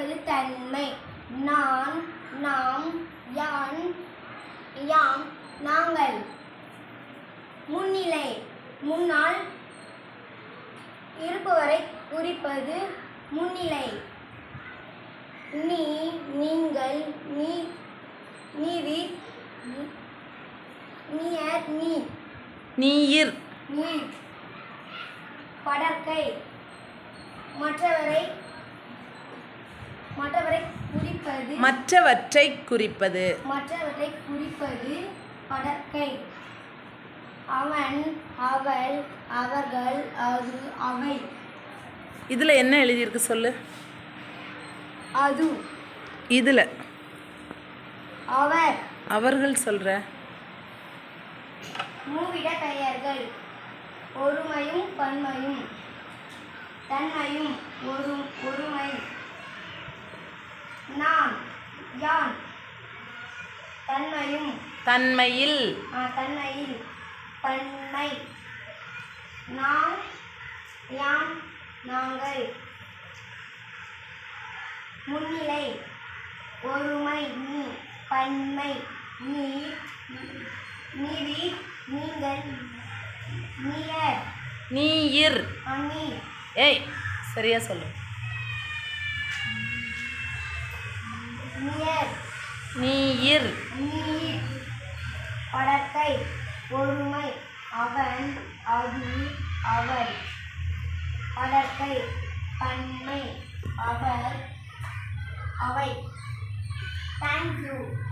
என்பது தன்மை நான் நாம் யான் யாம் நாங்கள் முன்னிலை முன்னால் இருப்பவரை குறிப்பது முன்னிலை நீ நீங்கள் நீ நீர் நீயர் நீ நீயிர் நீர் படற்கை மற்றவரை மற்றவரை குறிப்பது மற்றவற்றை குறிப்பது மற்றவற்றை குறிப்பது படற்கை அவன் அவள் அவர்கள் அது அவை இதில் என்ன எழுதியிருக்கு சொல்லு அது இதில் அவர் அவர்கள் சொல்கிற மூவிட பெயர்கள் ஒருமையும் பன்மையும் தன்மையும் ஒரு ஒருமை நான் யான் தன்மையும் தன்மையில் ஆ, தன்மையில் தன்மை நாம் யாம் நாங்கள் முன்னிலை ஒருமை நீ பன்மை நீர் நீவி நீங்கள் நீயர் நீயிர் அணி ஏய் சரியா சொல்லு நீயர் நீயிர் நீர் படற்கை ஒருமை அவன் அது அவர் படற்கை பன்மை அவர் அவை தேங்க்யூ